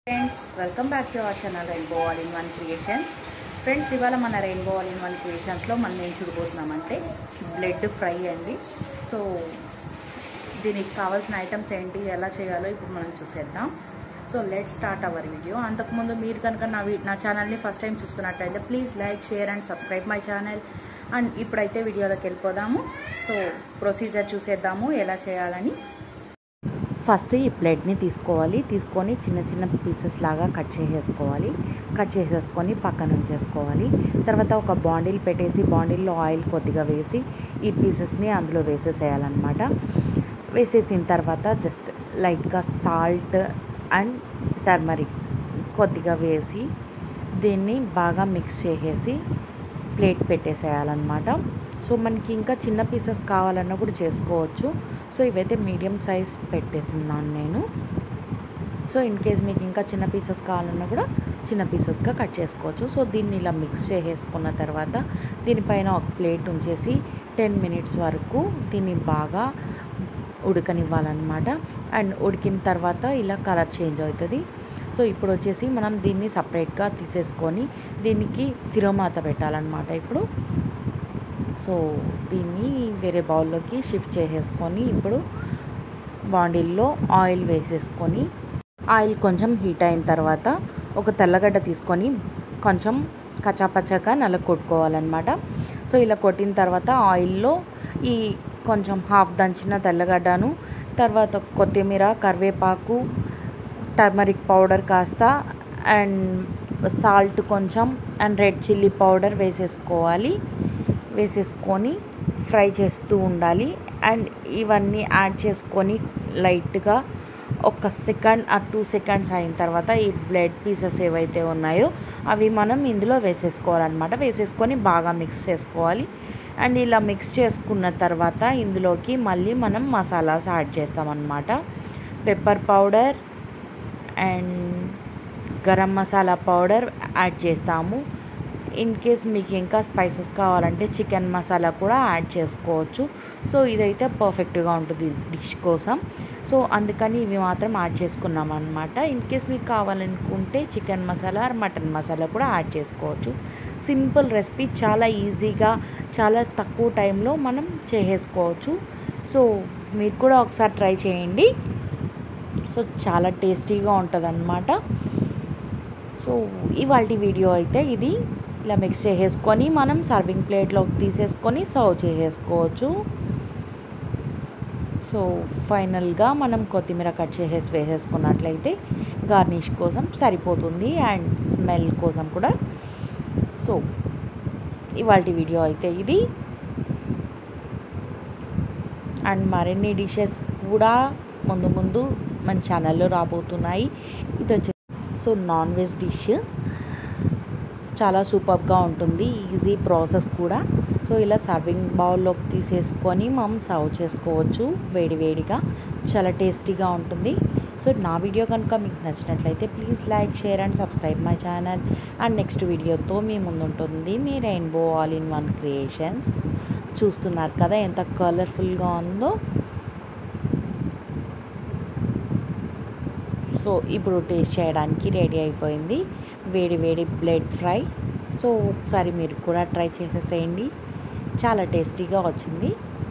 friends welcome back to our channel Rainbow All In One Creations friends ఇవాళ మన Rainbow All In One క్రియేషన్స్లో మనం ఏం చూడబోతున్నామంటే బ్లడ్ ఫ్రై అండి సో దీనికి కావాల్సిన ఐటమ్స్ ఏంటి ఎలా చేయాలో ఇప్పుడు మనం చూసేద్దాం so let start our video అంతకుముందు మీరు కనుక నా వీ- నా ఛానల్ని ఫస్ట్ టైం చూస్తున్నట్టయితే please like share and subscribe my channel and ఇప్పుడైతే వీడియోలోకి వెళ్ళిపోదాము సో ప్రొసీజర్ చూసేద్దాము ఎలా చేయాలని ఫస్ట్ ఈ ప్లేట్ని తీసుకోవాలి తీసుకొని చిన్న చిన్న పీసెస్ లాగా కట్ చేసేసుకోవాలి కట్ చేసేసుకొని పక్కన ఉంచేసుకోవాలి తర్వాత ఒక బాండిల్ పెట్టేసి బాండిల్లో ఆయిల్ కొద్దిగా వేసి ఈ పీసెస్ని అందులో వేసేసేయాలన్నమాట వేసేసిన తర్వాత జస్ట్ లైట్గా సాల్ట్ అండ్ టర్మరిక్ కొద్దిగా వేసి దీన్ని బాగా మిక్స్ చేసేసి ప్లేట్ పెట్టేసేయాలన్నమాట సో మనకి ఇంకా చిన్న పీసెస్ కావాలన్నా కూడా చేసుకోవచ్చు సో ఇవైతే మీడియం సైజ్ పెట్టేసిన్నాను నేను సో ఇన్ కేస్ మీకు ఇంకా చిన్న పీసెస్ కావాలన్నా కూడా చిన్న పీసెస్గా కట్ చేసుకోవచ్చు సో దీన్ని ఇలా మిక్స్ చేసేసుకున్న తర్వాత దీనిపైన ఒక ప్లేట్ ఉంచేసి టెన్ మినిట్స్ వరకు దీన్ని బాగా ఉడకనివ్వాలన్నమాట అండ్ ఉడికిన తర్వాత ఇలా కలర్ చేంజ్ అవుతుంది సో ఇప్పుడు వచ్చేసి మనం దీన్ని సపరేట్గా తీసేసుకొని దీనికి తిరుమాత పెట్టాలన్నమాట ఇప్పుడు సో దీన్ని వేరే బౌల్లోకి షిఫ్ట్ చేసేసుకొని ఇప్పుడు బాండిల్లో ఆయిల్ వేసేసుకొని ఆయిల్ కొంచెం హీట్ అయిన తర్వాత ఒక తెల్లగడ్డ తీసుకొని కొంచెం కచ్చాపచ్చాగా నల్ల కొట్టుకోవాలన్నమాట సో ఇలా కొట్టిన తర్వాత ఆయిల్లో ఈ కొంచెం హాఫ్ దంచిన తెల్లగడ్డను తర్వాత కొత్తిమీర కరివేపాకు టర్మరిక్ పౌడర్ కాస్త అండ్ సాల్ట్ కొంచెం అండ్ రెడ్ చిల్లీ పౌడర్ వేసేసుకోవాలి వేసేసుకొని ఫ్రై చేస్తూ ఉండాలి అండ్ ఇవన్నీ యాడ్ చేసుకొని లైట్గా ఒక సెకండ్ ఆ టూ సెకండ్స్ అయిన తర్వాత ఈ బ్లడ్ పీసెస్ ఏవైతే ఉన్నాయో అవి మనం ఇందులో వేసేసుకోవాలన్నమాట వేసేసుకొని బాగా మిక్స్ చేసుకోవాలి అండ్ ఇలా మిక్స్ చేసుకున్న తర్వాత ఇందులోకి మళ్ళీ మనం మసాలాస్ యాడ్ చేస్తామన్నమాట pepper powder and garam masala powder add చేస్తాము ఇన్ కేస్ మీకు ఇంకా స్పైసెస్ కావాలంటే చికెన్ మసాలా కూడా యాడ్ చేసుకోవచ్చు సో ఇదైతే పర్ఫెక్ట్గా ఉంటుంది డిష్ కోసం సో అందుకని ఇవి మాత్రం యాడ్ చేసుకున్నాం అనమాట ఇన్ కేస్ మీకు కావాలనుకుంటే chicken masala or mutton masala కూడా యాడ్ చేసుకోవచ్చు సింపుల్ రెసిపీ చాలా ఈజీగా చాలా తక్కువ టైంలో మనం చేసేసుకోవచ్చు సో మీరు కూడా ఒకసారి ట్రై చేయండి సో చాలా టేస్టీగా ఉంటుంది సో ఇవాళ వీడియో అయితే ఇది ఇలా మిక్స్ చేసేసుకొని మనం సర్వింగ్ ప్లేట్లోకి తీసేసుకొని సర్వ్ చేసేసుకోవచ్చు సో ఫైనల్గా మనం కొత్తిమీర కట్ చేసేసి వేసేసుకున్నట్లయితే గార్నిష్ కోసం సరిపోతుంది అండ్ స్మెల్ కోసం కూడా సో ఇవాళ వీడియో అయితే ఇది అండ్ మరిన్ని డిషెస్ కూడా ముందు ముందు మన ఛానల్లో రాబోతున్నాయి ఇది వచ్చి సో నాన్ వెజ్ డిష్ చాలా సూపర్గా ఉంటుంది ఈజీ ప్రాసెస్ కూడా సో ఇలా సర్వింగ్ బౌల్లోకి తీసేసుకొని మనం సర్వ్ చేసుకోవచ్చు వేడి వేడిగా చాలా టేస్టీగా ఉంటుంది సో నా వీడియో కనుక మీకు నచ్చినట్లయితే please like share and subscribe my channel and next వీడియోతో మీ ముందుంటుంది మీ Rainbow All In One Creations చూస్తున్నారు కదా ఎంత కలర్ఫుల్గా ఉందో సో ఇప్పుడు టేస్ట్ చేయడానికి రెడీ అయిపోయింది వేడి వేడి బ్లడ్ ఫ్రై సో ఒకసారి మీరు కూడా ట్రై చేసేసేయండి చాలా టేస్టీగా వచ్చింది